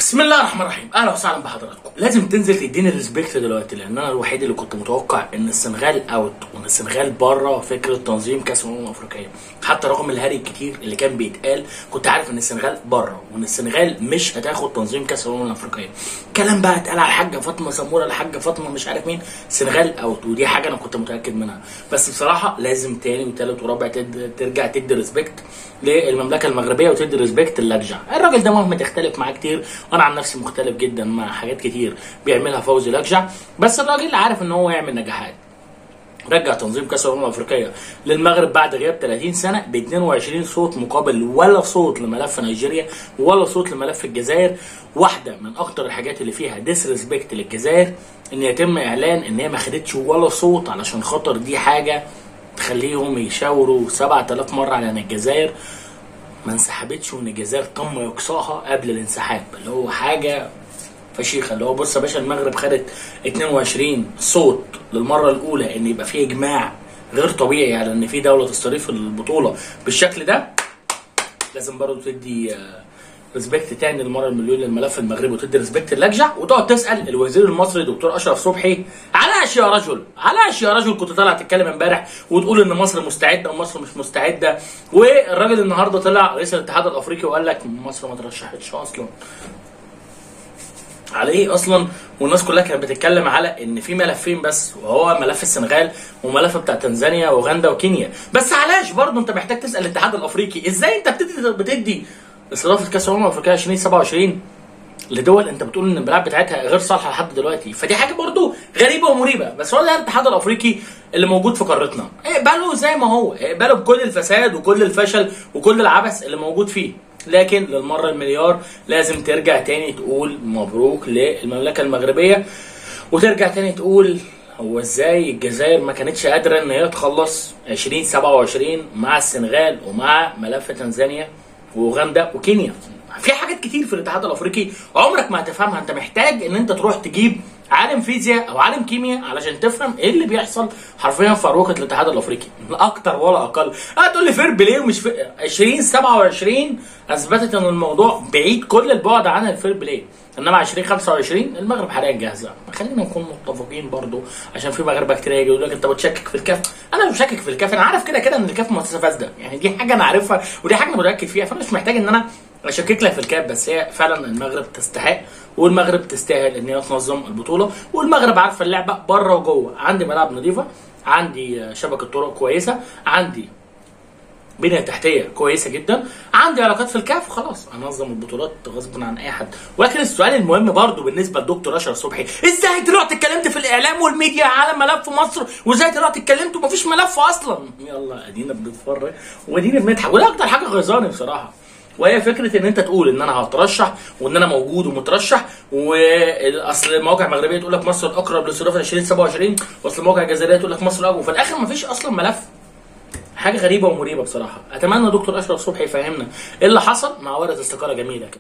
بسم الله الرحمن الرحيم اهلا وسهلا بحضراتكم لازم تنزل تديني الريسبكت دلوقتي لان انا الوحيد اللي كنت متوقع ان السنغال اوت وان السنغال بره فكره تنظيم كاس الامم الافريقيه حتى رغم الهري الكتير اللي كان بيتقال كنت عارف ان السنغال بره وان السنغال مش هتاخد تنظيم كاس الامم الافريقيه كلام بقى اتقال على الحاجه فاطمه سموره الحاجه فاطمه مش عارف مين السنغال اوت ودي حاجه انا كنت متاكد منها بس بصراحه لازم تاني وتالت ورابع تد... ترجع تدي ريسبكت للمملكه المغربيه وتدي ريسبكت للجع الراجل ده مهما تختلف معاه كتير وانا عن نفسي مختلف جدا مع حاجات كتير بيعملها فوزي لجع بس الراجل عارف ان هو يعمل نجاحات رجع تنظيم كاس الامم الافريقيه للمغرب بعد غياب 30 سنه ب 22 صوت مقابل ولا صوت لملف نيجيريا ولا صوت لملف الجزائر واحده من اكتر الحاجات اللي فيها ديسريسبكت للجزائر ان يتم اعلان ان هي ما خدتش ولا صوت علشان خاطر دي حاجه تخليهم يشاوروا 7000 مره على ان الجزائر ما انسحبتش وان الجزائر تم اقصائها قبل الانسحاب اللي هو حاجه فشيخه اللي هو بص يا باشا المغرب خدت 22 صوت للمره الاولى ان يبقى في اجماع غير طبيعي على ان في دوله تستضيف البطوله بالشكل ده لازم برضه تدي ريسبكت تاني للمره المليون للملف المغربي وتدي ريسبكت اللجع وتقعد تسال الوزير المصري دكتور اشرف صبحي علاش يا رجل علاش يا رجل كنت طالع تتكلم امبارح وتقول ان مصر مستعده ومصر مش مستعده والراجل النهارده طلع رئيس الاتحاد الافريقي وقال لك مصر ما ترشحتش اصلا على ايه اصلا والناس كلها كانت بتتكلم على ان في ملفين بس وهو ملف السنغال وملف بتاع تنزانيا واوغندا وكينيا بس علاش برضه انت محتاج تسال الاتحاد الافريقي ازاي انت بتدي بتدي استضافه كاس الامم الافريقيه 2027 لدول انت بتقول ان الملاعب بتاعتها غير صالحه لحد دلوقتي فدي حاجه برضو غريبه ومريبه بس هو ده الاتحاد الافريقي اللي موجود في قارتنا اقبله زي ما هو اقبله بكل الفساد وكل الفشل وكل العبث اللي موجود فيه لكن للمره المليار لازم ترجع تاني تقول مبروك للمملكه المغربيه وترجع تاني تقول هو ازاي الجزائر ما كانتش قادره ان هي تخلص 2027 مع السنغال ومع ملف تنزانيا واوغندا وكينيا في حاجات كتير في الاتحاد الافريقي عمرك ما هتفهمها انت محتاج ان انت تروح تجيب عالم فيزياء او عالم كيمياء علشان تفهم ايه اللي بيحصل حرفيا في اروقه الاتحاد الافريقي لا اكتر ولا اقل هتقول لي فير بلاي ومش في 2027 اثبتت ان الموضوع بعيد كل البعد عن الفير بلاي انما 2025 المغرب حاليا جاهزه خلينا نكون متفقين برضو عشان في مغاربه كتير يجي يقول لك انت بتشكك في الكاف انا مش بشكك في الكاف انا عارف كده كده ان الكاف مؤسسه فاسده يعني دي حاجه انا عارفها ودي حاجه انا متاكد فيها فانا مش محتاج ان انا اشكك لها في الكاف بس هي فعلا المغرب تستحق والمغرب تستاهل ان هي تنظم البطوله والمغرب عارفه اللعبه بره وجوه عندي ملاعب نظيفه عندي شبكه طرق كويسه عندي بنيه تحتيه كويسه جدا عندي علاقات في الكاف خلاص هنظم البطولات غصب عن اي حد ولكن السؤال المهم برضو بالنسبه لدكتور اشرف صبحي ازاي طلعت اتكلمت في الاعلام والميديا على ملف مصر وازاي طلعت اتكلمت ومفيش ملف اصلا يلا ادينا بنتفرج وادينا بنضحك وده اكتر حاجه غيظاني بصراحه وهي فكره ان انت تقول ان انا هترشح وان انا موجود ومترشح واصل المواقع المغربيه تقول لك مصر الاقرب لاستضافه 2027 واصل المواقع الجزائريه تقول لك مصر الاقرب وفي الاخر مفيش اصلا ملف حاجه غريبه ومريبه بصراحه اتمنى دكتور اشرف صبحي يفهمنا ايه اللي حصل مع ورقه استقاله جميله كده